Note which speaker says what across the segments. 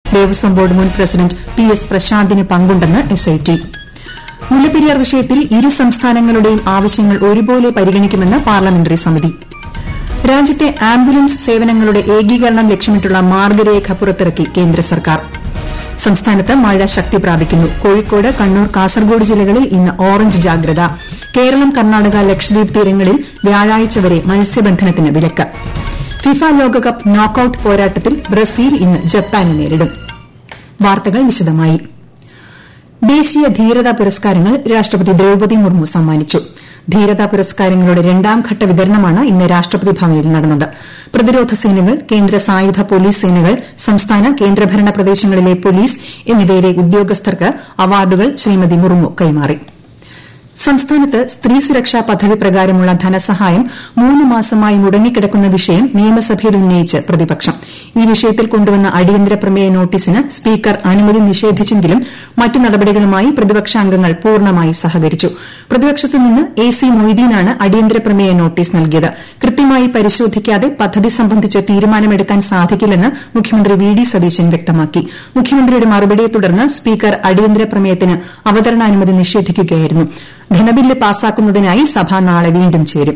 Speaker 1: Devaswom board മുൻ president P S പ്രശാന്തിന് പങ്കുണ്ടെന്ന് എസ്ഐടി മുല്ലപ്പെരിയാർ വിഷയത്തിൽ ഇരു സംസ്ഥാനങ്ങളുടെയും ആവശ്യങ്ങൾ ഒരുപോലെ പരിഗണിക്കുമെന്ന് പാർലമെന്ററി സമിതി രാജ്യത്തെ ആംബുലൻസ് സേവനങ്ങളുടെ ഏകീകരണം ലക്ഷ്യമിട്ടുള്ള മാർഗരേഖ പുറത്തിറക്കി കേന്ദ്ര സർക്കാർ സംസ്ഥാനത്ത് മഴ ശക്തി പ്രാപിക്കുന്നു കോഴിക്കോട് കണ്ണൂർ കാസർഗോഡ് ജില്ലകളിൽ ഇന്ന് ഓറഞ്ച് ജാഗ്രത കേരളം കർണാടക ലക്ഷദ്വീപ് തീരങ്ങളിൽ വ്യാഴാഴ്ച വരെ മത്സ്യബന്ധനത്തിന് വിലക്ക് ഫിഫ ലോകകപ്പ് നോക്കൌട്ട് പോരാട്ടത്തിൽ ബ്രസീൽ ഇന്ന് ജപ്പാനെ നേരിടും വാർത്തകൾ വിശദമായി ദേശീയ ധീരതാ പുരസ്കാരങ്ങൾ രാഷ്ട്രപതി ദ്രൌപദി മുർമു സമ്മാനിച്ചു ധീരതാ പുരസ്കാരങ്ങളുടെ രണ്ടാംഘട്ട വിതരണമാണ് ഇന്ന് രാഷ്ട്രപതി ഭവനിൽ നടന്നത് പ്രതിരോധ സേനകൾ കേന്ദ്ര സായുധ പോലീസ് സേനകൾ സംസ്ഥാന കേന്ദ്രഭരണ പ്രദേശങ്ങളിലെ പോലീസ് എന്നിവയിലെ ഉദ്യോഗസ്ഥർക്ക് അവാർഡുകൾ ശ്രീമതി മുർമു കൈമാറി സംസ്ഥാനത്ത് സ്ത്രീ സുരക്ഷാ പദ്ധതി പ്രകാരമുള്ള ധനസഹായം മൂന്ന് മാസമായി മുടങ്ങിക്കിടക്കുന്ന വിഷയം നിയമസഭയിൽ ഉന്നയിച്ച് പ്രതിപക്ഷം ഈ വിഷയത്തിൽ കൊണ്ടുവന്ന അടിയന്തര പ്രമേയ നോട്ടീസിന് സ്പീക്കർ അനുമതി നിഷേധിച്ചെങ്കിലും മറ്റ് നടപടികളുമായി പ്രതിപക്ഷാംഗങ്ങൾ പൂർണ്ണമായി സഹകരിച്ചു പ്രതിപക്ഷത്തു നിന്ന് എ സി മൊയ്തീനാണ് അടിയന്തര പ്രമേയ നോട്ടീസ് നൽകിയത് കൃത്യമായി പരിശോധിക്കാതെ പദ്ധതി സംബന്ധിച്ച് തീരുമാനമെടുക്കാൻ സാധിക്കില്ലെന്ന് മുഖ്യമന്ത്രി വി ഡി സതീശൻ വ്യക്തമാക്കി മുഖ്യമന്ത്രിയുടെ മറുപടിയെ തുടർന്ന് സ്പീക്കർ അടിയന്തര പ്രമേയത്തിന് അവതരണാനുമതി നിഷേധിക്കുകയായിരുന്നു ധനബില്ല് പാസാക്കുന്നതിനായി സഭ നാളെ വീണ്ടും ചേരും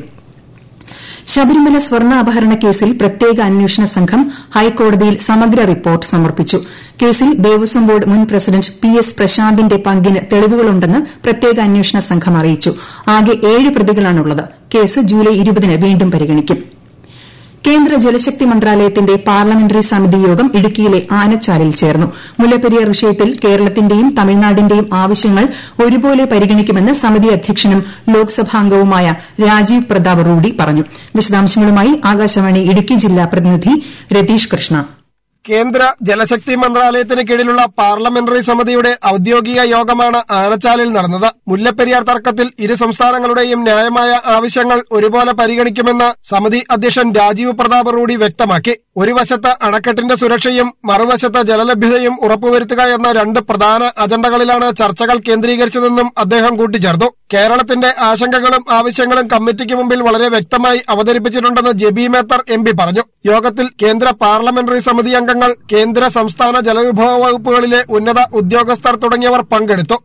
Speaker 1: ശബരിമല സ്വർണ്ണ അപഹരണ കേസിൽ പ്രത്യേക അന്വേഷണ സംഘം ഹൈക്കോടതിയിൽ സമഗ്ര റിപ്പോർട്ട് സമർപ്പിച്ചു കേസിൽ ദേവസ്വം ബോർഡ് മുൻ പ്രസിഡന്റ് പി എസ് പ്രശാന്തിന്റെ പങ്കിന് തെളിവുകളുണ്ടെന്ന് പ്രത്യേക അന്വേഷണ സംഘം അറിയിച്ചു ആകെ ഏഴ് പ്രതികളാണുള്ളത് കേസ് ജൂലൈ ഇരുപതിന് വീണ്ടും പരിഗണിക്കും കേന്ദ്ര ജലശക്തി മന്ത്രാലയത്തിന്റെ പാർലമെന്ററി സമിതി യോഗം ഇടുക്കിയിലെ ആനച്ചാലിൽ ചേർന്നു മുല്ലപ്പെരിയാർ വിഷയത്തിൽ കേരളത്തിന്റെയും തമിഴ്നാടിന്റെയും ആവശ്യങ്ങൾ ഒരുപോലെ പരിഗണിക്കുമെന്ന് സമിതി അധ്യക്ഷനും ലോക്സഭാംഗവുമായ രാജീവ് പ്രതാപ് റൂഡി പറഞ്ഞു വിശദാംശങ്ങളുമായി ആകാശവാണി ഇടുക്കി ജില്ലാ പ്രതിനിധി രതീഷ് കൃഷ്ണ
Speaker 2: കേന്ദ്ര ജലശക്തി മന്ത്രാലയത്തിന് കീഴിലുള്ള പാർലമെന്ററി സമിതിയുടെ ഔദ്യോഗിക യോഗമാണ് ആനച്ചാലിൽ നടന്നത് മുല്ലപ്പെരിയാർ തർക്കത്തിൽ ഇരു സംസ്ഥാനങ്ങളുടെയും ന്യായമായ ആവശ്യങ്ങൾ ഒരുപോലെ പരിഗണിക്കുമെന്ന് സമിതി അധ്യക്ഷൻ രാജീവ് പ്രതാപ് റൂഡി വ്യക്തമാക്കി ഒരു വശത്ത് അണക്കെട്ടിന്റെ സുരക്ഷയും മറുവശത്ത് ജലലഭ്യതയും ഉറപ്പുവരുത്തുക എന്ന രണ്ട് പ്രധാന അജണ്ടകളിലാണ് ചർച്ചകൾ കേന്ദ്രീകരിച്ചതെന്നും അദ്ദേഹം കൂട്ടിച്ചേർത്തു കേരളത്തിന്റെ ആശങ്കകളും ആവശ്യങ്ങളും കമ്മിറ്റിക്ക് മുമ്പിൽ വളരെ വ്യക്തമായി അവതരിപ്പിച്ചിട്ടുണ്ടെന്ന് ജെബി മേത്തർ എം പറഞ്ഞു യോഗത്തിൽ കേന്ദ്ര പാർലമെന്ററി സമിതി അംഗങ്ങൾ കേന്ദ്ര സംസ്ഥാന ജലവിഭവ വകുപ്പുകളിലെ ഉന്നത ഉദ്യോഗസ്ഥർ തുടങ്ങിയവർ പങ്കെടുത്തു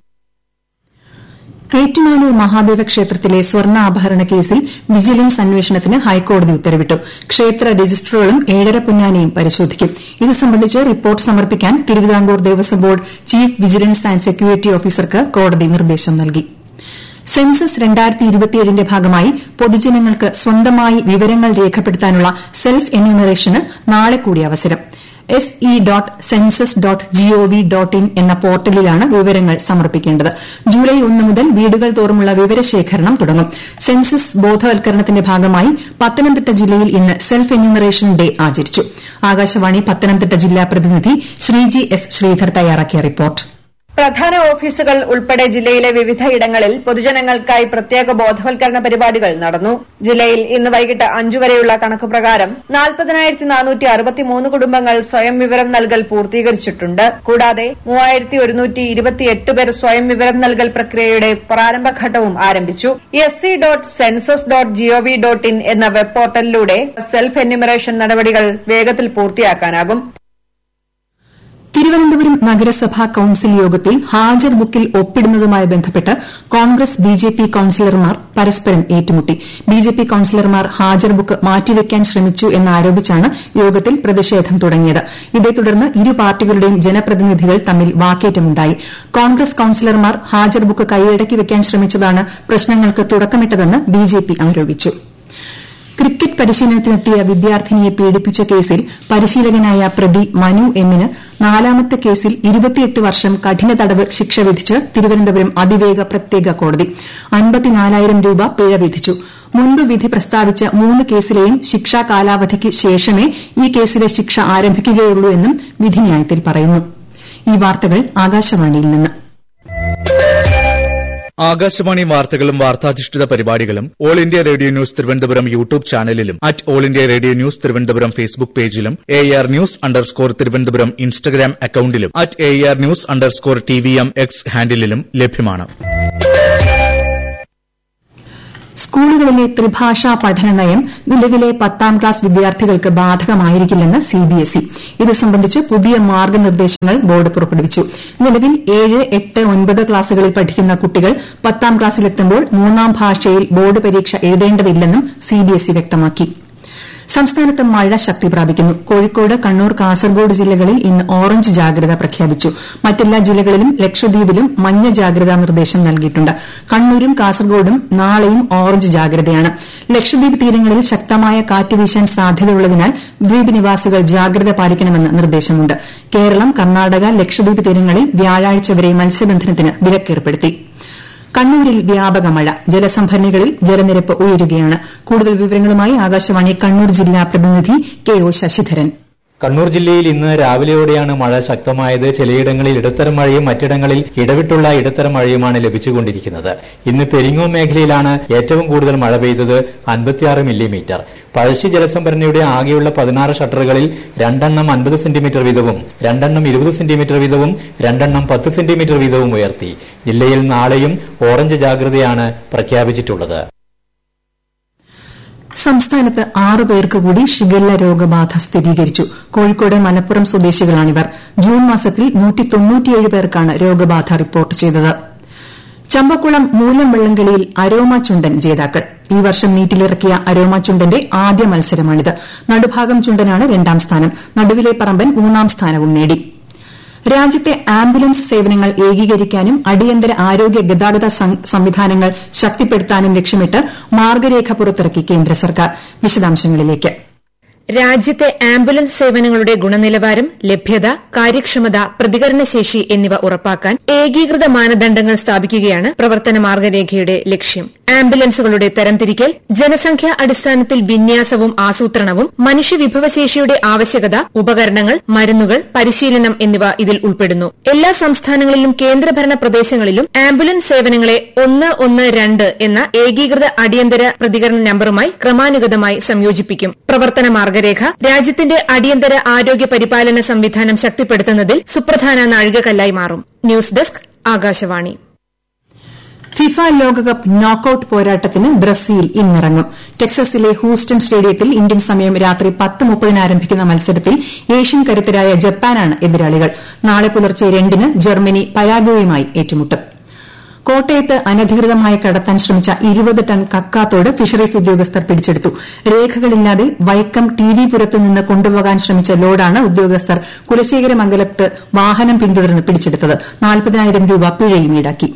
Speaker 1: ഏറ്റുമാനൂർ മഹാദേവ ക്ഷേത്രത്തിലെ സ്വർണ്ണാഭരണ കേസിൽ വിജിലൻസ് അന്വേഷണത്തിന് ഹൈക്കോടതി ഉത്തരവിട്ടു ക്ഷേത്ര രജിസ്റ്ററുകളും ഏഴര പൊന്നാനിയും പരിശോധിക്കും ഇത് സംബന്ധിച്ച് റിപ്പോർട്ട് സമർപ്പിക്കാൻ Thiruvithamkoor Devaswom board chief vigilance and security ഓഫീസർക്ക് കോടതി നിർദ്ദേശം നൽകി സെൻസസ് ന്റെ ഭാഗമായി പൊതുജനങ്ങൾക്ക് സ്വന്തമായി വിവരങ്ങൾ രേഖപ്പെടുത്താനുള്ള സെൽഫ് എന്യൂമറേഷന് നാളെ കൂടി അവസരം S E dot census dot G O V dot in എന്ന പോർട്ടലിലാണ് വിവരങ്ങൾ സമർപ്പിക്കേണ്ടത് ജൂലൈ ഒന്ന് മുതൽ വീടുകൾ തോറുമുള്ള വിവരശേഖരണം തുടങ്ങും സെൻസസ് ബോധവൽക്കരണത്തിന്റെ ഭാഗമായി പത്തനംതിട്ട ജില്ലയിൽ ഇന്ന് സെൽഫ് എന്യൂമറേഷൻ ഡേ ആചരിച്ചു ആകാശവാണി പത്തനംതിട്ട ജില്ലാ പ്രതിനിധി ശ്രീജി എസ് ശ്രീധർ തയ്യാറാക്കിയ റിപ്പോർട്ട്
Speaker 3: പ്രധാന ഓഫീസുകൾ ഉൾപ്പെടെ ജില്ലയിലെ വിവിധയിടങ്ങളിൽ പൊതുജനങ്ങൾക്കായി പ്രത്യേക ബോധവൽക്കരണ പരിപാടികൾ നടന്നു ജില്ലയിൽ ഇന്ന് വൈകിട്ട് അഞ്ചു വരെയുള്ള കണക്ക് പ്രകാരം നാൽപ്പതിനായിരത്തി നാനൂറ്റി അറുപത്തിമൂന്ന് കുടുംബങ്ങൾ സ്വയം വിവരം നൽകൽ പൂർത്തീകരിച്ചിട്ടുണ്ട് കൂടാതെ മൂവായിരത്തി ഒരുന്നൂറ്റി ഇരുപത്തിയെട്ട് പേർ സ്വയം വിവരം നൽകൽ പ്രക്രിയയുടെ പ്രാരംഭഘട്ടവും ആരംഭിച്ചു S C dot census dot G O V dot in എന്ന വെബ് പോർട്ടലിലൂടെ സെൽഫ് എന്യൂമറേഷൻ നടപടികൾ വേഗത്തിൽ പൂർത്തിയാക്കാനാകും
Speaker 1: തിരുവനന്തപുരം നഗരസഭാ കൌൺസിൽ യോഗത്തിൽ ഹാജർ ബുക്കിൽ ഒപ്പിടുന്നതുമായി ബന്ധപ്പെട്ട് കോൺഗ്രസ് ബിജെപി കൌൺസിലർമാർ പരസ്പരം ഏറ്റുമുട്ടി ബിജെപി കൌൺസിലർമാർ ഹാജർ ബുക്ക് മാറ്റിവെക്കാൻ ശ്രമിച്ചു എന്നാരോപിച്ചാണ് യോഗത്തിൽ പ്രതിഷേധം തുടങ്ങിയത് ഇതേ തുടർന്ന് ഇരു പാർട്ടികളുടെയും ജനപ്രതിനിധികൾ തമ്മിൽ വാക്കേറ്റമുണ്ടായി കോൺഗ്രസ് കൌൺസിലർമാർ ഹാജർ ബുക്ക് കൈയടക്കി വെക്കാൻ ശ്രമിച്ചതാണ് പ്രശ്നങ്ങൾക്ക് തുടക്കമിട്ടതെന്ന് ബിജെപി ആരോപിച്ചു ക്രിക്കറ്റ് പരിശീലനത്തിനെത്തിയ വിദ്യാർത്ഥിനിയെ പീഡിപ്പിച്ച കേസിൽ പരിശീലകനായ പ്രതി മനു എമ്മിന് നാലാമത്തെ കേസിൽ ഇരുപത്തിയെട്ട് വർഷം കഠിന തടവ് ശിക്ഷ വിധിച്ച് തിരുവനന്തപുരം അതിവേഗ പ്രത്യേക കോടതി അൻപത്തിനാലായിരം രൂപ പിഴ വിധിച്ചു മുൻപ് വിധി പ്രസ്താവിച്ച മൂന്ന് കേസിലെയും ശിക്ഷാ കാലാവധിക്ക് ശേഷമേ ഈ കേസിലെ ശിക്ഷ ആരംഭിക്കുകയുള്ളൂ എന്നും വിധിന്യായത്തിൽ പറയുന്നു ഈ വാർത്തകൾ ആകാശവാണിയിൽ നിന്ന്
Speaker 4: ആകാശവാണി വാർത്തകളും വാർത്താധിഷ്ഠിത പരിപാടികളും all India radio news Thiruvananthapuram YouTube ചാനലിലും at all India radio news Thiruvananthapuram Facebook പേജിലും A R news underscore Thiruvananthapuram Instagram അക്കൌണ്ടിലും at A R news underscore T V M X ഹാൻഡിലും ലഭ്യമാണ്
Speaker 1: സ്കൂളുകളിലെ ത്രിഭാഷാ പഠന നയം നിലവിലെ പത്താം ക്ലാസ് വിദ്യാർത്ഥികൾക്ക് ബാധകമായിരിക്കില്ലെന്ന് സിബിഎസ്ഇ ഇത് സംബന്ധിച്ച് പുതിയ മാർഗ്ഗനിർദ്ദേശങ്ങൾ ബോർഡ് പുറപ്പെടുവിച്ചു നിലവിൽ ഏഴ് എട്ട് ഒൻപത് ക്ലാസുകളിൽ പഠിക്കുന്ന കുട്ടികൾ പത്താം ക്ലാസ്സിലെത്തുമ്പോൾ മൂന്നാം ഭാഷയിൽ ബോർഡ് പരീക്ഷ എഴുതേണ്ടതില്ലെന്നും സിബിഎസ്ഇ വ്യക്തമാക്കി സംസ്ഥാനത്ത് മഴ ശക്തി പ്രാപിക്കുന്നു കോഴിക്കോട് കണ്ണൂർ കാസർഗോഡ് ജില്ലകളിൽ ഇന്ന് ഓറഞ്ച് ജാഗ്രത പ്രഖ്യാപിച്ചു മറ്റെല്ലാ ജില്ലകളിലും ലക്ഷദ്വീപിലും മഞ്ഞ ജാഗ്രതാ നിർദ്ദേശം നൽകിയിട്ടുണ്ട് കണ്ണൂരും കാസർഗോഡും നാളെയും ഓറഞ്ച് ജാഗ്രതയാണ് ലക്ഷദ്വീപ് തീരങ്ങളിൽ ശക്തമായ കാറ്റ് വീശാൻ സാധ്യതയുള്ളതിനാൽ ദ്വീപ് നിവാസികൾ ജാഗ്രത പാലിക്കണമെന്ന് നിർദ്ദേശമുണ്ട് കേരളം കർണാടക ലക്ഷദ്വീപ് തീരങ്ങളിൽ വ്യാഴാഴ്ച വരെ മത്സ്യബന്ധനത്തിന് വിലക്കേർപ്പെടുത്തി കണ്ണൂരിൽ വ്യാപക മഴ ജലസംഭരണികളിൽ ജലനിരപ്പ് ഉയരുകയാണ് കൂടുതൽ വിവരങ്ങളുമായി ആകാശവാണി കണ്ണൂർ ജില്ലാ പ്രതിനിധി കെ ഒ ശശിധരൻ
Speaker 5: കണ്ണൂർ ജില്ലയിൽ ഇന്ന് രാവിലെയോടെയാണ് മഴ ശക്തമായത് ചിലയിടങ്ങളിൽ ഇടത്തരം മഴയും മറ്റിടങ്ങളിൽ ഇടവിട്ടുള്ള ഇടത്തരം മഴയുമാണ് ലഭിച്ചുകൊണ്ടിരിക്കുന്നത് ഇന്ന് പെരിങ്ങോ മേഖലയിലാണ് ഏറ്റവും കൂടുതൽ മഴ പെയ്തത് അൻപത്തിയാറ് മില്ലിമീറ്റർ പഴശ്ശി ജലസംഭരണിയുടെ ആകെയുള്ള പതിനാറ് ഷട്ടറുകളിൽ രണ്ടെണ്ണം അൻപത് സെന്റിമീറ്റർ വീതവും രണ്ടെണ്ണം ഇരുപത് സെന്റിമീറ്റർ വീതവും രണ്ടെണ്ണം പത്ത് സെന്റിമീറ്റർ വീതവും ഉയർത്തി ജില്ലയിൽ നാളെയും ഓറഞ്ച് ജാഗ്രതയാണ് പ്രഖ്യാപിച്ചിട്ടുള്ളത്
Speaker 1: സംസ്ഥാനത്ത് ആറ് പേർക്ക് കൂടി ഷിഗല്ല രോഗബാധ സ്ഥിരീകരിച്ചു കോഴിക്കോട് മലപ്പുറം സ്വദേശികളാണിവർ ജൂൺ മാസത്തിൽ പേർക്കാണ് രോഗബാധ റിപ്പോർട്ട് ചെയ്തത് ചമ്പക്കുളം മൂലം വെള്ളംകളിയിൽ അരോമ ചുണ്ടൻ ജേതാക്കൾ ഈ വർഷം നീറ്റിലിറക്കിയ അരോമ ചുണ്ടന്റെ ആദ്യ മത്സരമാണിത് നടുഭാഗം ചുണ്ടനാണ് രണ്ടാം സ്ഥാനം നടുവിലെ പറമ്പൻ മൂന്നാം സ്ഥാനവും നേടി രാജ്യത്തെ ആംബുലൻസ് സേവനങ്ങൾ ഏകീകരിക്കാനും അടിയന്തര ആരോഗ്യ ഗതാഗത സംവിധാനങ്ങൾ ശക്തിപ്പെടുത്താനും ലക്ഷ്യമിട്ട് മാർഗരേഖ പുറത്തിറക്കി കേന്ദ്ര സർക്കാർ വിശദാംശങ്ങളിലേക്ക്
Speaker 6: രാജ്യത്തെ ആംബുലൻസ് സേവനങ്ങളുടെ ഗുണനിലവാരം ലഭ്യത കാര്യക്ഷമത പ്രതികരണശേഷി എന്നിവ ഉറപ്പാക്കാൻ ഏകീകൃത മാനദണ്ഡങ്ങൾ സ്ഥാപിക്കുകയാണ് പ്രവർത്തന മാർഗരേഖയുടെ ലക്ഷ്യം ആംബുലൻസുകളുടെ തരംതിരിക്കൽ ജനസംഖ്യാ അടിസ്ഥാനത്തിൽ വിന്യാസവും ആസൂത്രണവും മനുഷ്യവിഭവശേഷിയുടെ ആവശ്യകത ഉപകരണങ്ങൾ മരുന്നുകൾ പരിശീലനം എന്നിവ ഇതിൽ ഉൾപ്പെടുന്നു എല്ലാ സംസ്ഥാനങ്ങളിലും കേന്ദ്രഭരണ പ്രദേശങ്ങളിലും ആംബുലൻസ് സേവനങ്ങളെ ഒന്ന് ഒന്ന് രണ്ട് എന്ന ഏകീകൃത അടിയന്തര പ്രതികരണ നമ്പറുമായി ക്രമാനുഗതമായി സംയോജിപ്പിക്കും പ്രവർത്തന മാർഗരേഖ രാജ്യത്തിന്റെ അടിയന്തര ആരോഗ്യ പരിപാലന സംവിധാനം ശക്തിപ്പെടുത്തുന്നതിൽ സുപ്രധാന നാഴികക്കല്ലായി മാറും ന്യൂസ് ഡെസ്ക് ആകാശവാണി
Speaker 1: ഫിഫ ലോകകപ്പ് നോക്കൌട്ട് പോരാട്ടത്തിന് ബ്രസീൽ ഇന്നിറങ്ങും ടെക്സസിലെ ഹൂസ്റ്റൺ സ്റ്റേഡിയത്തിൽ ഇന്ത്യൻ സമയം രാത്രി പത്ത് മുപ്പതിന് ആരംഭിക്കുന്ന മത്സരത്തിൽ ഏഷ്യൻ കരുത്തരായ ജപ്പാനാണ് എതിരാളികൾ നാളെ പുലർച്ചെ രണ്ടിന് ജർമ്മനി പരാഗ്വേയുമായി ഏറ്റുമുട്ടും കോട്ടയത്ത് അനധികൃതമായി കടത്താൻ ശ്രമിച്ച ഇരുപത് ടൺ കക്കാത്തോട് ഫിഷറീസ് ഉദ്യോഗസ്ഥർ പിടിച്ചെടുത്തു രേഖകളില്ലാതെ വൈക്കം ടി വി പുരത്ത് നിന്ന് കൊണ്ടുപോകാൻ ശ്രമിച്ച ലോഡാണ് ഉദ്യോഗസ്ഥർ കുലശേഖരമംഗലത്ത് വാഹനം പിന്തുടർന്ന് പിടിച്ചെടുത്തത് നാൽപ്പതിനായിരം രൂപ പിഴയും ഈടാക്കി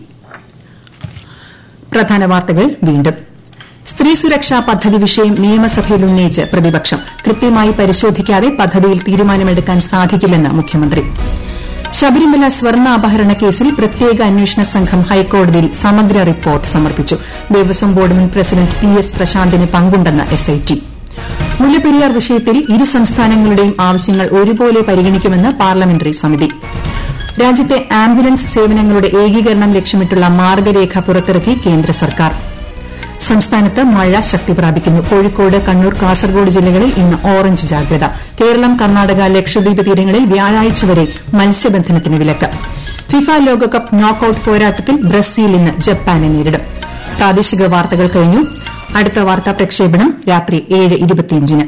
Speaker 1: പ്രധാന വാർത്തകൾ വീണ്ടും സ്ത്രീ സുരക്ഷാ പദ്ധതി വിഷയം നിയമസഭയിൽ ഉന്നയിച്ച് പ്രതിപക്ഷം കൃത്യമായി പരിശോധിക്കാതെ പദ്ധതിയിൽ തീരുമാനമെടുക്കാൻ സാധിക്കില്ലെന്ന് മുഖ്യമന്ത്രി ശബരിമല സ്വർണ്ണ അപഹരണ കേസിൽ പ്രത്യേക അന്വേഷണ സംഘം ഹൈക്കോടതിയിൽ സമഗ്ര റിപ്പോർട്ട് സമർപ്പിച്ചു ദേവസ്വം ബോർഡ് മുൻ പ്രസിഡന്റ് പി എസ് പ്രശാന്തിന് പങ്കുണ്ടെന്ന് എസ്ഐടി മുല്ലപ്പെരിയാർ വിഷയത്തിൽ ഇരു സംസ്ഥാനങ്ങളുടെയും ആവശ്യങ്ങൾ ഒരുപോലെ പരിഗണിക്കുമെന്ന് പാർലമെന്ററി സമിതി രാജ്യത്തെ ആംബുലൻസ് സേവനങ്ങളുടെ ഏകീകരണം ലക്ഷ്യമിട്ടുള്ള മാർഗരേഖ പുറത്തിറക്കി കേന്ദ്ര സർക്കാർ സംസ്ഥാനത്ത് മഴ ശക്തി പ്രാപിക്കുന്നു കോഴിക്കോട് കണ്ണൂർ കാസർഗോഡ് ജില്ലകളിൽ ഇന്ന് ഓറഞ്ച് ജാഗ്രത കേരളം കർണാടക ലക്ഷദ്വീപ് തീരങ്ങളിൽ വ്യാഴാഴ്ച വരെ മത്സ്യബന്ധനത്തിന് വിലക്ക് ഫിഫ ലോകകപ്പ് നോക്കൌട്ട് പോരാട്ടത്തിൽ ബ്രസീൽ ഇന്ന് ജപ്പാനെ നേരിടും പ്രാദേശിക വാർത്തകൾ കഴിഞ്ഞു അടുത്ത വാർത്താ പ്രക്ഷേപണം രാത്രി ഏഴ് ഇരുപത്തിയഞ്ചിന്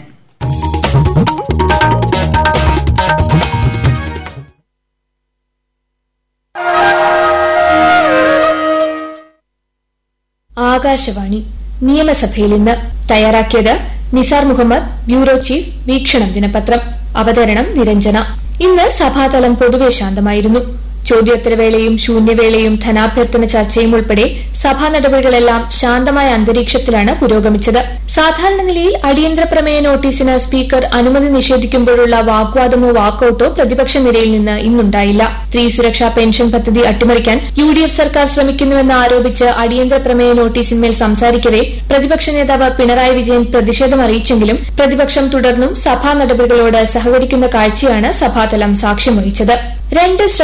Speaker 7: ആകാശവാണി നിയമസഭയിൽ ഇന്ന് തയ്യാറാക്കിയത് നിസാർ മുഹമ്മദ് ബ്യൂറോ ചീഫ് വീക്ഷണം ദിനപത്രം അവതരണം നിരഞ്ജന ഇന്ന് സഭാതലം പൊതുവെ ശാന്തമായിരുന്നു ചോദ്യോത്തരവേളയും ശൂന്യവേളയും ധനാഭ്യർത്ഥന ചർച്ചയും ഉൾപ്പെടെ സഭാ നടപടികളെല്ലാം ശാന്തമായ അന്തരീക്ഷത്തിലാണ് പുരോഗമിച്ചത് സാധാരണ നിലയിൽ അടിയന്തര പ്രമേയ നോട്ടീസിന് സ്പീക്കർ അനുമതി നിഷേധിക്കുമ്പോഴുള്ള വാഗ്വാദമോ വാക്കൌട്ടോ പ്രതിപക്ഷ നിരയിൽ നിന്ന് ഇന്നുണ്ടായില്ല സ്ത്രീ സുരക്ഷാ പെൻഷൻ പദ്ധതി അട്ടിമറിക്കാൻ യു ഡി എഫ് സർക്കാർ ശ്രമിക്കുന്നുവെന്ന് ആരോപിച്ച് അടിയന്തര പ്രമേയ നോട്ടീസിന്മേൽ സംസാരിക്കവെ പ്രതിപക്ഷ നേതാവ് പിണറായി വിജയൻ പ്രതിഷേധം അറിയിച്ചെങ്കിലും പ്രതിപക്ഷം തുടർന്നും സഭാ നടപടികളോട് സഹകരിക്കുന്ന കാഴ്ചയാണ് സഭാതലം സാക്ഷ്യം വഹിച്ചത് രണ്ട് ശ്രദ്ധ ക്ഷണിക്കാൻ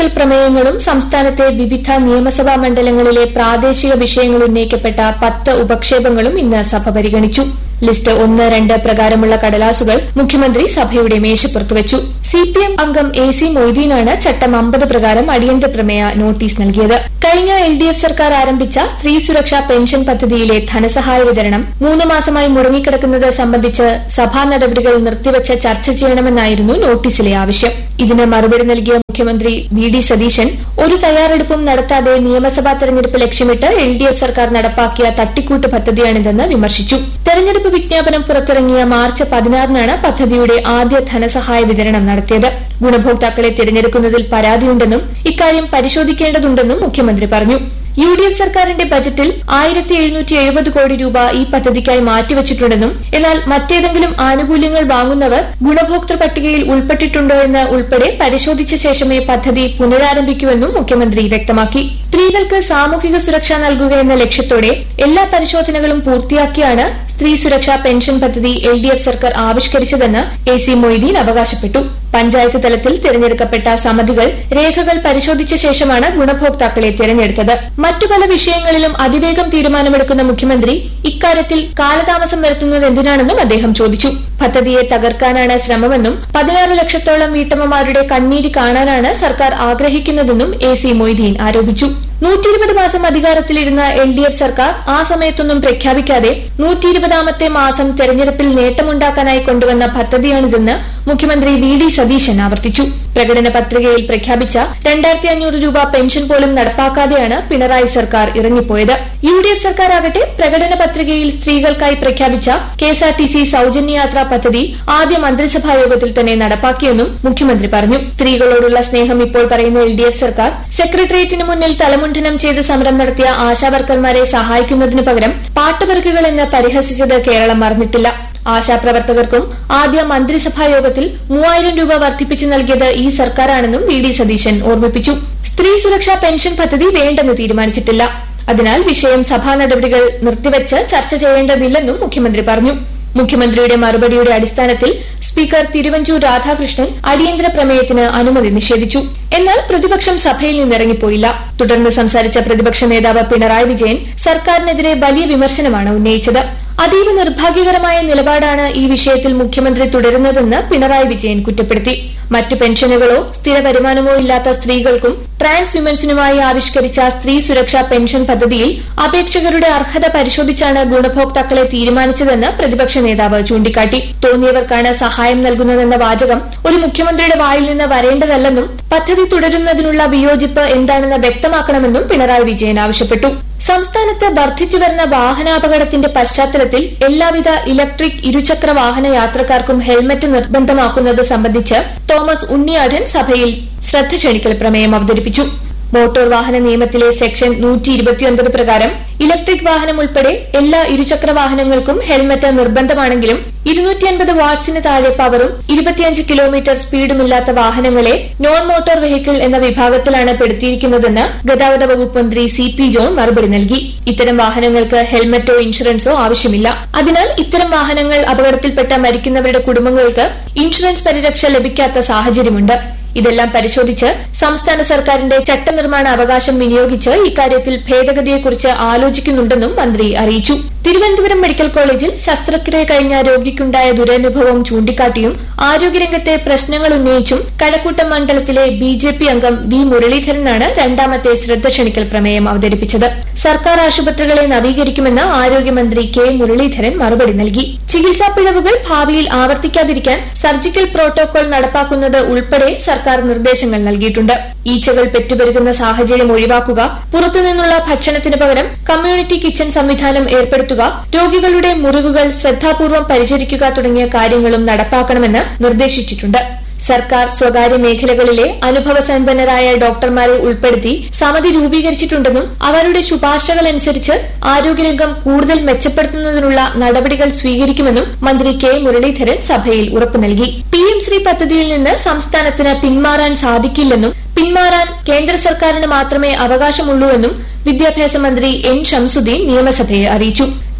Speaker 7: ക്ഷണിക്കൽ പ്രമേയങ്ങളും സംസ്ഥാനത്തെ വിവിധ നിയമസഭാ മണ്ഡലങ്ങളിലെ പ്രാദേശിക വിഷയങ്ങൾ ഉന്നയിക്കപ്പെട്ട പത്ത് ഉപക്ഷേപങ്ങളും ഇന്ന് സഭ പരിഗണിച്ചു ലിസ്റ്റ് ഒന്ന് രണ്ട് പ്രകാരമുള്ള കടലാസുകൾ മുഖ്യമന്ത്രി സഭയുടെ മേശപ്പുറത്ത് വെച്ചു സിപിഎം അംഗം എ സി മൊയ്തീനാണ് ചട്ടം അമ്പത് പ്രകാരം അടിയന്തര പ്രമേയ നോട്ടീസ് നൽകിയത് കഴിഞ്ഞ എൽ ഡി എഫ് സർക്കാർ ആരംഭിച്ച സ്ത്രീ സുരക്ഷാ പെൻഷൻ പദ്ധതിയിലെ ധനസഹായ വിതരണം മൂന്ന് മാസമായി മുടങ്ങിക്കിടക്കുന്നത് സംബന്ധിച്ച് സഭാ നടപടികൾ നിർത്തിവച്ച് ചർച്ച ചെയ്യണമെന്നായിരുന്നു നോട്ടീസിലെ ആവശ്യം ഇതിന് മറുപടി നൽകിയ മുഖ്യമന്ത്രി വി ഡി സതീശൻ ഒരു തയ്യാറെടുപ്പും നടത്താതെ നിയമസഭാ തെരഞ്ഞെടുപ്പ് ലക്ഷ്യമിട്ട് എൽ ഡി എഫ് സർക്കാർ നടപ്പാക്കിയ തട്ടിക്കൂട്ട് പദ്ധതിയാണിതെന്ന് വിമർശിച്ചു തെരഞ്ഞെടുപ്പ് വിജ്ഞാപനം പുറത്തിറങ്ങിയ മാർച്ച് പതിനാറിനാണ് പദ്ധതിയുടെ ആദ്യ ധനസഹായ വിതരണം നടത്തിയത് ഗുണഭോക്താക്കളെ തിരഞ്ഞെടുക്കുന്നതിൽ പരാതിയുണ്ടെന്നും ഇക്കാര്യം പരിശോധിക്കേണ്ടതുണ്ടെന്നും മുഖ്യമന്ത്രി പറഞ്ഞു യു ഡി എഫ് സർക്കാരിന്റെ ബജറ്റിൽ ആയിരത്തി എഴുന്നൂറ്റി എഴുപത് കോടി രൂപ ഈ പദ്ധതിക്കായി മാറ്റിവച്ചിട്ടുണ്ടെന്നും എന്നാൽ മറ്റേതെങ്കിലും ആനുകൂല്യങ്ങൾ വാങ്ങുന്നവർ ഗുണഭോക്തൃ പട്ടികയിൽ ഉൾപ്പെട്ടിട്ടുണ്ടോ എന്ന് ഉൾപ്പെടെ പരിശോധിച്ച ശേഷമേ പദ്ധതി പുനരാരംഭിക്കൂവെന്നും മുഖ്യമന്ത്രി വ്യക്തമാക്കി സ്ത്രീകൾക്ക് സാമൂഹിക സുരക്ഷ നൽകുക എന്ന ലക്ഷ്യത്തോടെ എല്ലാ പരിശോധനകളും പൂർത്തിയാക്കിയാണ് സ്ത്രീ സുരക്ഷാ പെൻഷൻ പദ്ധതി എൽ ഡി എഫ് സർക്കാർ ആവിഷ്കരിച്ചതെന്ന് എ സി മൊയ്തീൻ അവകാശപ്പെട്ടു പഞ്ചായത്ത് തലത്തിൽ തിരഞ്ഞെടുക്കപ്പെട്ട സമിതികൾ രേഖകൾ പരിശോധിച്ച ശേഷമാണ് ഗുണഭോക്താക്കളെ തിരഞ്ഞെടുത്തത് മറ്റു പല വിഷയങ്ങളിലും അതിവേഗം തീരുമാനമെടുക്കുന്ന മുഖ്യമന്ത്രി ഇക്കാര്യത്തിൽ കാലതാമസം വരുത്തുന്നത് എന്തിനാണെന്നും അദ്ദേഹം ചോദിച്ചു പദ്ധതിയെ തകർക്കാനാണ് ശ്രമമെന്നും പതിനാറ് ലക്ഷത്തോളം വീട്ടമ്മമാരുടെ കണ്ണീര് കാണാനാണ് സർക്കാർ ആഗ്രഹിക്കുന്നതെന്നും എ സി മൊയ്തീൻ ആരോപിച്ചു നൂറ്റിയിരുപത് മാസം അധികാരത്തിലിരുന്ന എൽ ഡി എഫ് സർക്കാർ ആ സമയത്തൊന്നും പ്രഖ്യാപിക്കാതെ നൂറ്റിയിരുപതാമത്തെ മാസം തെരഞ്ഞെടുപ്പിൽ നേട്ടമുണ്ടാക്കാനായി കൊണ്ടുവന്ന പദ്ധതിയാണിതെന്ന് മുഖ്യമന്ത്രി വി ഡി സതീശൻ ആവർത്തിച്ചു പ്രകടന പത്രികയിൽ പ്രഖ്യാപിച്ച രണ്ടായിരത്തി അഞ്ഞൂറ് രൂപ പെൻഷൻ പോലും നടപ്പാക്കാതെയാണ് പിണറായി സർക്കാർ ഇറങ്ങിപ്പോയത് യു ഡി എഫ് സർക്കാർ ആകട്ടെ പ്രകടന പത്രികയിൽ സ്ത്രീകൾക്കായി പ്രഖ്യാപിച്ച കെഎസ്ആർടിസി സൌജന്യ യാത്രാ പദ്ധതി ആദ്യ മന്ത്രിസഭാ യോഗത്തിൽ തന്നെ നടപ്പാക്കിയെന്നും മുഖ്യമന്ത്രി പറഞ്ഞു സ്ത്രീകളോടുള്ള സ്നേഹം ഇപ്പോൾ പറയുന്ന എൽ ഡി എഫ് സർക്കാർ സെക്രട്ടേറിയറ്റിന് മുന്നിൽ തലമുണ്ഠനം ചെയ്ത് സമരം നടത്തിയ ആശാവർക്കർമാരെ സഹായിക്കുന്നതിനു പകരം പാട്ടുപെറുക്കുകൾ എന്ന് പരിഹസിച്ചത് കേരളം മറന്നിട്ടില്ല ആശാപ്രവർത്തകർക്കും ആദ്യ മന്ത്രിസഭാ യോഗത്തിൽ മൂവായിരം രൂപ വർദ്ധിപ്പിച്ചു നൽകിയത് ഈ സർക്കാരാണെന്നും വി ഡി സതീശൻ ഓർമ്മിപ്പിച്ചു സ്ത്രീ സുരക്ഷാ പെൻഷൻ പദ്ധതി വേണ്ടെന്ന് തീരുമാനിച്ചിട്ടില്ല അതിനാൽ വിഷയം സഭാ നടപടികൾ നിർത്തിവച്ച് ചർച്ച ചെയ്യേണ്ടതില്ലെന്നും മുഖ്യമന്ത്രി പറഞ്ഞു മുഖ്യമന്ത്രിയുടെ മറുപടിയുടെ അടിസ്ഥാനത്തിൽ സ്പീക്കർ തിരുവഞ്ചൂർ രാധാകൃഷ്ണൻ അടിയന്തര പ്രമേയത്തിന് അനുമതി നിഷേധിച്ചു എന്നാൽ പ്രതിപക്ഷം സഭയിൽ നിന്നിറങ്ങിപ്പോയില്ല തുടർന്ന് സംസാരിച്ച പ്രതിപക്ഷ നേതാവ് പിണറായി വിജയൻ സർക്കാരിനെതിരെ വലിയ വിമർശനമാണ് ഉന്നയിച്ചത് അതീവ നിർഭാഗ്യകരമായ നിലപാടാണ് ഈ വിഷയത്തിൽ മുഖ്യമന്ത്രി തുടരുന്നതെന്ന് പിണറായി വിജയൻ കുറ്റപ്പെടുത്തി മറ്റു പെൻഷനുകളോ സ്ഥിര വരുമാനമോ ഇല്ലാത്ത സ്ത്രീകൾക്കും ട്രാൻസ് വിമൻസിനുമായി ആവിഷ്കരിച്ച സ്ത്രീ സുരക്ഷാ പെൻഷൻ പദ്ധതിയിൽ അപേക്ഷകരുടെ അർഹത പരിശോധിച്ചാണ് ഗുണഭോക്താക്കളെ തീരുമാനിച്ചതെന്ന് പ്രതിപക്ഷ നേതാവ് ചൂണ്ടിക്കാട്ടി തോന്നിയവർക്കാണ് സഹായം നൽകുന്നതെന്ന വാചകം ഒരു മുഖ്യമന്ത്രിയുടെ വായിൽ നിന്ന് വരേണ്ടതല്ലെന്നും പദ്ധതി തുടരുന്നതിനുള്ള വിയോജിപ്പ് എന്താണെന്ന് വ്യക്തമാക്കണമെന്നും പിണറായി വിജയൻ ആവശ്യപ്പെട്ടു സംസ്ഥാനത്ത് വർദ്ധിച്ചു വരുന്ന വാഹനാപകടത്തിന്റെ പശ്ചാത്തലത്തിൽ എല്ലാവിധ ഇലക്ട്രിക് ഇരുചക്ര വാഹന യാത്രക്കാർക്കും ഹെൽമറ്റ് നിർബന്ധമാക്കുന്നത് സംബന്ധിച്ച് തോമസ് ഉണ്ണിയാടൻ സഭയിൽ ശ്രദ്ധ ക്ഷണിക്കൽ പ്രമേയം അവതരിപ്പിച്ചു മോട്ടോർ വാഹന നിയമത്തിലെ സെക്ഷൻ നൂറ്റി ഇരുപത്തിയൊൻപത് പ്രകാരം ഇലക്ട്രിക് വാഹനം ഉൾപ്പെടെ എല്ലാ ഇരുചക്ര വാഹനങ്ങൾക്കും ഹെൽമറ്റ് നിർബന്ധമാണെങ്കിലും ഇരുന്നൂറ്റിയൻപത് വാട്ട്സിന് താഴെ പവറും ഇരുപത്തിയഞ്ച് കിലോമീറ്റർ സ്പീഡുമില്ലാത്ത വാഹനങ്ങളെ നോൺ മോട്ടോർ വെഹിക്കിൾ എന്ന വിഭാഗത്തിലാണ് പെടുത്തിയിരിക്കുന്നതെന്ന് ഗതാഗത വകുപ്പ് മന്ത്രി സി പി ജോൺ മറുപടി നൽകി ഇത്തരം വാഹനങ്ങൾക്ക് ഹെൽമറ്റോ ഇൻഷുറൻസോ ആവശ്യമില്ല അതിനാൽ ഇത്തരം വാഹനങ്ങൾ അപകടത്തിൽപ്പെട്ട മരിക്കുന്നവരുടെ കുടുംബങ്ങൾക്ക് ഇൻഷുറൻസ് പരിരക്ഷ ലഭിക്കാത്ത സാഹചര്യമുണ്ട് ഇതെല്ലാം പരിശോധിച്ച് സംസ്ഥാന സർക്കാരിന്റെ ചട്ടനിർമ്മാണ അവകാശം വിനിയോഗിച്ച് ഇക്കാര്യത്തിൽ ഭേദഗതിയെക്കുറിച്ച് ആലോചിക്കുന്നുണ്ടെന്നും മന്ത്രി അറിയിച്ചു തിരുവനന്തപുരം മെഡിക്കൽ കോളേജിൽ ശസ്ത്രക്രിയ കഴിഞ്ഞ രോഗിക്കുണ്ടായ ദുരനുഭവം ചൂണ്ടിക്കാട്ടിയും ആരോഗ്യരംഗത്തെ പ്രശ്നങ്ങൾ ഉന്നയിച്ചും കഴക്കൂട്ടം മണ്ഡലത്തിലെ ബി ജെ പി അംഗം വി മുരളീധരനാണ് രണ്ടാമത്തെ ശ്രദ്ധ ക്ഷണിക്കൽ പ്രമേയം അവതരിപ്പിച്ചത് സർക്കാർ ആശുപത്രികളെ നവീകരിക്കുമെന്ന് ആരോഗ്യമന്ത്രി കെ മുരളീധരൻ മറുപടി നൽകി ചികിത്സാ പിഴവുകൾ ഭാവിയിൽ ആവർത്തിക്കാതിരിക്കാൻ സർജിക്കൽ പ്രോട്ടോകോൾ നടപ്പാക്കുന്നത് ഉൾപ്പെടെ സർക്കാർ നിർദ്ദേശങ്ങൾ നൽകിയിട്ടുണ്ട് ഈച്ചകൾ പെറ്റുപെരുകുന്ന സാഹചര്യം ഒഴിവാക്കുക പുറത്തുനിന്നുള്ള ഭക്ഷണത്തിന് പകരം കമ്മ്യൂണിറ്റി കിച്ചൺ സംവിധാനം ഏർപ്പെടുത്തുക രോഗികളുടെ മുറിവുകൾ ശ്രദ്ധാപൂർവ്വം പരിചരിക്കുക തുടങ്ങിയ കാര്യങ്ങളും നടപ്പാക്കണമെന്ന് നിർദ്ദേശിച്ചിട്ടുണ്ട് സർക്കാർ സ്വകാര്യ മേഖലകളിലെ അനുഭവസമ്പന്നരായ ഡോക്ടർമാരെ ഉൾപ്പെടുത്തി സമിതി രൂപീകരിച്ചിട്ടുണ്ടെന്നും അവരുടെ ശുപാർശകളനുസരിച്ച് ആരോഗ്യരംഗം കൂടുതൽ മെച്ചപ്പെടുത്തുന്നതിനുള്ള നടപടികൾ സ്വീകരിക്കുമെന്നും മന്ത്രി കെ മുരളീധരൻ സഭയിൽ ഉറപ്പു നൽകി പി എം ശ്രീ പദ്ധതിയിൽ നിന്ന് സംസ്ഥാനത്തിന് പിന്മാറാൻ സാധിക്കില്ലെന്നും പിന്മാറാൻ കേന്ദ്ര സർക്കാരിന് മാത്രമേ അവകാശമുള്ളൂ എന്നും വിദ്യാഭ്യാസ മന്ത്രി എൻ ഷംസുദ്ദീൻ നിയമസഭയെ അറിയിച്ചു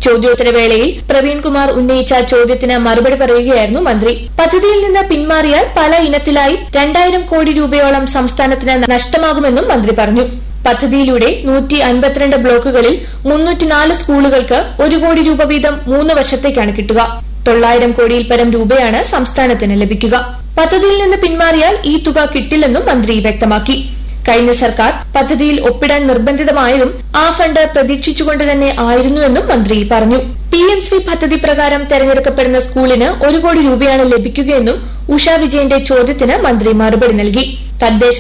Speaker 7: ചോദ്യോത്തരവേളയിൽ പ്രവീൺകുമാർ ഉന്നയിച്ച ചോദ്യത്തിന് മറുപടി പറയുകയായിരുന്നു മന്ത്രി പദ്ധതിയിൽ നിന്ന് പിന്മാറിയാൽ പല ഇനത്തിലായി രണ്ടായിരം കോടി രൂപയോളം സംസ്ഥാനത്തിന് നഷ്ടമാകുമെന്നും മന്ത്രി പറഞ്ഞു പദ്ധതിയിലൂടെ നൂറ്റി അൻപത്തിരണ്ട് ബ്ലോക്കുകളിൽ മുന്നൂറ്റിനാല് സ്കൂളുകൾക്ക് ഒരു കോടി രൂപ വീതം മൂന്ന് വർഷത്തേക്കാണ് കിട്ടുക തൊള്ളായിരം കോടിയിൽ പരം രൂപയാണ് സംസ്ഥാനത്തിന് ലഭിക്കുക പദ്ധതിയിൽ നിന്ന് പിന്മാറിയാൽ ഈ തുക കിട്ടില്ലെന്നും മന്ത്രി വ്യക്തമാക്കി കഴിഞ്ഞ സർക്കാർ പദ്ധതിയിൽ ഒപ്പിടാൻ നിർബന്ധിതമായതും ആ ഫണ്ട് പ്രതീക്ഷിച്ചുകൊണ്ട് തന്നെ ആയിരുന്നുവെന്നും മന്ത്രി പറഞ്ഞു പി എം ശ്രീ പദ്ധതി പ്രകാരം തെരഞ്ഞെടുക്കപ്പെടുന്ന സ്കൂളിന് ഒരു കോടി രൂപയാണ് ലഭിക്കുകയെന്നും ഉഷ വിജയന്റെ ചോദ്യത്തിന് മന്ത്രി മറുപടി നൽകി തദ്ദേശ